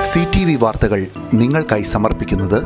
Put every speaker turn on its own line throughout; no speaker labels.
C T V വാർത്തകൾ നിങ്ങൾക്കായി സമർപ്പിക്കുന്നത്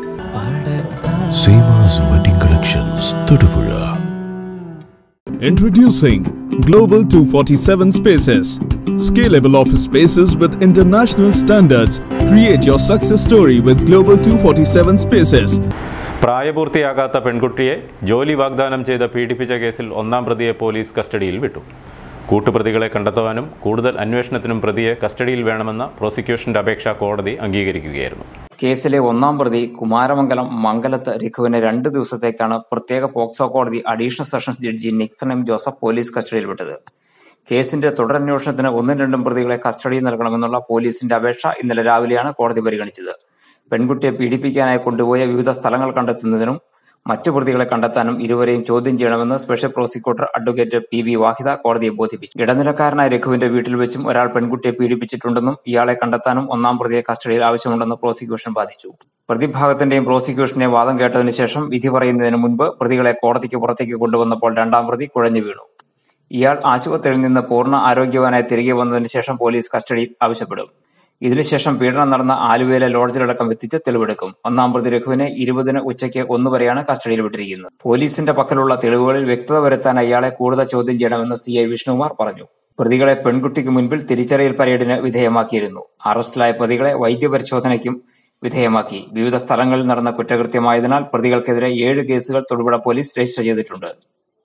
Seemas wedding collections Thodupuzha
Introducing Global 247 Spaces. Scalable office spaces with international standards. Create your success story with Global 247 Spaces.
പ്രായപൂർത്തിയാകാത്ത പെൺകുട്ടിയെ ജോലി വാഗ്ദാനം ചെയ്ത് പീഡിപ്പിച്ച കേസിൽ ഒന്നാം പ്രതിയെ പോലീസ് കസ്റ്റഡിയിൽ വിട്ടു കൂട്ടുപ്രതികളെ കണ്ടെത്തുവാനും കൂടുതൽ അന്വേഷണത്തിനും പ്രതിയെ കസ്റ്റഡിയിൽ വേണമെന്ന പ്രോസിക്യൂഷന്റെ അപേക്ഷ കോടതി അംഗീകരിക്കുകയായിരുന്നു
കേസിലെ ഒന്നാം പ്രതി കുമാരമംഗലം മംഗലത്ത് രഘുവിനെ രണ്ട് ദിവസത്തേക്കാണ് പ്രത്യേക പോക്സോ കോടതി additional sessions judge Nixon M Joseph police കസ്റ്റഡിയിൽ വിട്ടത് കേസിന്റെ തുടരന്വേഷണത്തിന് ഒന്നും രണ്ടും പ്രതികളെ കസ്റ്റഡിയിൽ നൽകണമെന്നുള്ള പോലീസിന്റെ അപേക്ഷ ഇന്നലെ രാവിലെയാണ് കോടതി പരിഗണിച്ചത് പെൺകുട്ടിയെ പീഡിപ്പിക്കാനായി കൊണ്ടുപോയ വിവിധ സ്ഥലങ്ങൾ കണ്ടെത്തുന്നതിനും മറ്റു പ്രതികളെ കണ്ടെത്താനും ഇരുവരെയും ചോദ്യം ചെയ്യണമെന്ന് special prosecutor advocate P V Vahida കോടതിയെ ബോധിപ്പിച്ചു ഇടനിലക്കാരനായ രഘുവിന്റെ വീട്ടിൽ വെച്ചും ഒരാൾ പെൺകുട്ടിയെ പീഡിപ്പിച്ചിട്ടുണ്ടെന്നും ഇയാളെ കണ്ടെത്താനും ഒന്നാം പ്രതിയെ കസ്റ്റഡിയിൽ ആവശ്യമുണ്ടെന്ന് പ്രോസിക്യൂഷൻ വാദിച്ചു പ്രതിഭാഗത്തിന്റെയും പ്രോസിക്യൂഷന്റെയും വാദം കേട്ടതിനു ശേഷം വിധി പറയുന്നതിന് മുൻപ് പ്രതികളെ കോടതിക്ക് പുറത്തേക്ക് കൊണ്ടുവന്നപ്പോൾ രണ്ടാം പ്രതി കുഴഞ്ഞു വീണു ഇയാൾ ആശുപത്രിയിൽ നിന്ന് പൂർണ്ണ ആരോഗ്യവാനായി തിരികെ വന്നതിന് ശേഷം പോലീസ് കസ്റ്റഡിയിൽ ആവശ്യപ്പെടും ഇതിനുശേഷം പീഡനം നടന്ന ആലുവയിലെ ലോഡ്ജിലടക്കം എത്തിച്ച് തെളിവെടുക്കും ഒന്നാം പ്രതി രഘുവിനെ ഇരുപതിന് ഉച്ചയ്ക്ക് ഒന്ന് വരെയാണ് കസ്റ്റഡിയിൽ വിട്ടിരിക്കുന്നത് പോലീസിന്റെ പക്കലുള്ള തെളിവുകളിൽ വ്യക്തത വരുത്താൻ ഇയാളെ കൂടുതൽ ചോദ്യം ചെയ്യണമെന്ന് സി ഐ വിഷ്ണുകുമാർ പറഞ്ഞു പ്രതികളെ പെൺകുട്ടിക്ക് മുൻപിൽ തിരിച്ചറിയൽ പരേഡിന് വിധേയമാക്കിയിരുന്നു അറസ്റ്റിലായ പ്രതികളെ വൈദ്യപരിശോധനയ്ക്കും വിധേയമാക്കി വിവിധ സ്ഥലങ്ങളിൽ നടന്ന കുറ്റകൃത്യമായതിനാൽ പ്രതികൾക്കെതിരെ ഏഴ് കേസുകൾ തൊടുപുഴ പോലീസ് രജിസ്റ്റർ ചെയ്തിട്ടുണ്ട്